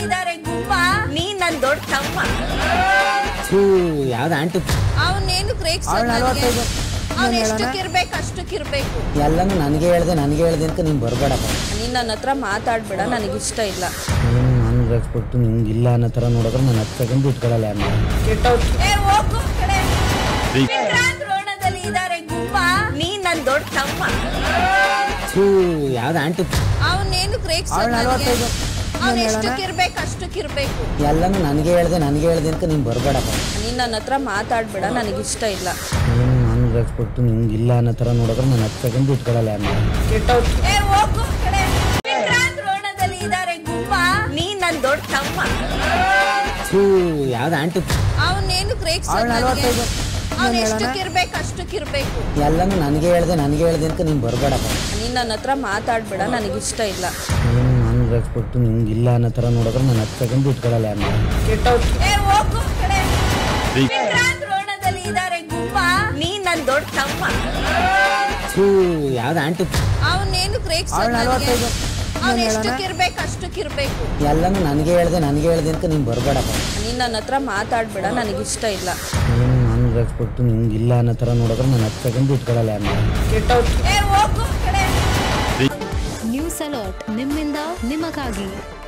ಇದಾರೆ ಗುಮ್ಮ ನೀ ನನ್ ದೊಡ್ಡ ತಮ್ಮ ಥೂ ಯಾವ್ದು ಆಂಟಿ ಅವನೇನು ಕ್ರೇಕ್ ಅವ್ಳ್ ನಲ್ವತ್ತೈದು. ಅವ್ನ ಎಷ್ಟಕ್ಕಿರ್ಬೇಕು ಅಷ್ಟಕ್ಕಿರ್ಬೇಕು ಎಲ್ಲನೂ ನನಗೆ ಹೇಳ್ದೆ ನನಗೆ ಹೇಳ್ದೆ ಅಂತ ನೀನು ಬರಬೇಡಪ್ಪ ನೀನ್ ನನ್ನ ಹತ್ರ ಮಾತಾಡ್ಬೇಡ ನನಗೆ ಇಷ್ಟ ಇಲ್ಲ ನೀನು ನಾನು ರೆಸ್ಪೆಕ್ಟು ನಿಮ್ಗೆ ಇಲ್ಲ ಅನ್ನೋ ಥರ ನೋಡಿದ್ರೆ ನಾನು ಹತ್ತು ಸೆಕೆಂಡ್ ಇಟ್ಕೊಳ್ಳಲ್ಲ ಯಾರನ್ನ ಏ ಹೋಗು ಆ ಕಡೆ ವಿಕ್ರಾಂತ್ ರೋಣದಲ್ಲಿ ಇದಾರೆ ಗುಮ್ಮ ನೀ ನನ್ ದೊಡ್ಡ ತಮ್ಮ ಥೂ ಯಾವ್ದು ಆಂಟಿ ಅವನೇನು ಕ್ರೇಕ್ ಅವ್ಳ್ ನಲ್ವತ್ತೈದು. ಅವ್ನ ಎಷ್ಟಕ್ಕಿರ್ಬೇಕು ಅಷ್ಟಕ್ಕಿರ್ಬೇಕು ಎಲ್ಲನೂ ನನಗೆ ಹೇಳ್ದೆ ನನಗೆ ಹೇಳ್ದೆ ಅಂತ ನೀನು ಬರಬೇಡಪ್ಪ ನೀನ್ ನನ್ನ ಹತ್ರ ಮಾತಾಡ್ಬೇಡ ನನಗೆ ಇಷ್ಟ ಇಲ್ಲ ನೀನು ನಾನು ರೆಸ್ಪೆಕ್ಟು ನಿಮ್ಗೆ ಇಲ್ಲ ಅನ್ನೋ ಥರ ನೋಡಿದ್ರೆ ನಾನು ಹತ್ತು ಸೆಕೆಂಡ್ ಇಟ್ಕೊಳ್ಳಲ್ಲ ಯಾರನ್ನ ಏ ಹೋಗು ಆ ಕಡೆ ವಿಕ್ರಾಂತ್ ರೋಣದಲ್ಲಿ ಇದಾರೆ ಗುಮ್ಮ ನೀ ನನ್ ದೊಡ್ಡ ತಮ್ಮ ಥೂ ಯಾವ್ದು ಆಂಟಿ ಅವನೇನು ಕ್ರೇಕ್ ಅವ್ಳ್ ನಲ್ವತ್ತೈದು. ಅವ್ನ ಎಷ್ಟಕ್ಕಿರ್ಬೇಕು ಅಷ್ಟಕ್ಕಿರ್ಬೇಕು ಎಲ್ಲನೂ ನನಗೆ ಹೇಳ್ದೆ ನನಗೆ ಹೇಳ್ದೆ ಅಂತ ನೀನು ಬರಬೇಡಪ್ಪ ನೀನ್ ನನ್ನ ಹತ್ರ ಮಾತಾಡ್ಬೇಡ ನನಗೆ ಇಷ್ಟ ಇಲ್ಲ ನೀನು ನಾನು ರೆಸ್ಪೆಕ್ಟು ನಿಮ್ಗೆ ಇಲ್ಲ ಅನ್ನೋ ಥರ ನೋಡಿದ್ರೆ ನಾನು ಹತ್ತು ಸೆಕೆಂಡ್ ಇಟ್ಕೊಳ್ಳಲ್ಲ ಯಾರನ್ನ ಏ ಹೋಗು ಆ ಕಡೆ ವಿಕ್ರಾಂತ್ ರೋಣದಲ್ಲಿ ಇದಾರೆ ಗುಮ್ಮ ನೀ ನನ್ ದೊಡ್ಡ ತಮ್ಮ ಥೂ ಯಾವ್ದು ಆಂಟಿ ಅವನೇನು ಕ್ರೇಕ್ ಅವ್ಳ್ ನಲ್ವತ್ತೈದು. ಅವ್ನ ಎಷ್ಟಕ್ಕಿರ್ಬೇಕು ಅಷ್ಟಕ್ಕಿರ್ಬೇಕು ಎಲ್ಲನೂ ನನಗೆ ಹೇಳ್ದೆ ನನಗೆ ಹೇಳ್ದೆ ಅಂತ ನೀನು ಬರಬೇಡಪ್ಪ ನೀನ್ ನನ್ನ ಹತ್ರ ಮಾತಾಡ್ಬೇಡ ನನಗೆ ಇಷ್ಟ ಇಲ್ಲ ನೀನು ನಾನು ರೆಸ್ಪೆಕ್ಟು ನಿಮ್ಗೆ ಇಲ್ಲ ಅನ್ನೋ ಥರ ನೋಡಿದ್ರೆ ನಾನು ಹತ್ತು ಸೆಕೆಂಡ್ ಇಟ್ಕೊಳ್ಳಲ್ಲ ಯಾರನ್ನ ಏ ಹೋಗು ಆ ಕಡೆ ನ್ಯೂಸ್ ಅಲರ್ಟ್ ನಿಮ್ಮಿಂದ ನಿಮಗಾಗಿ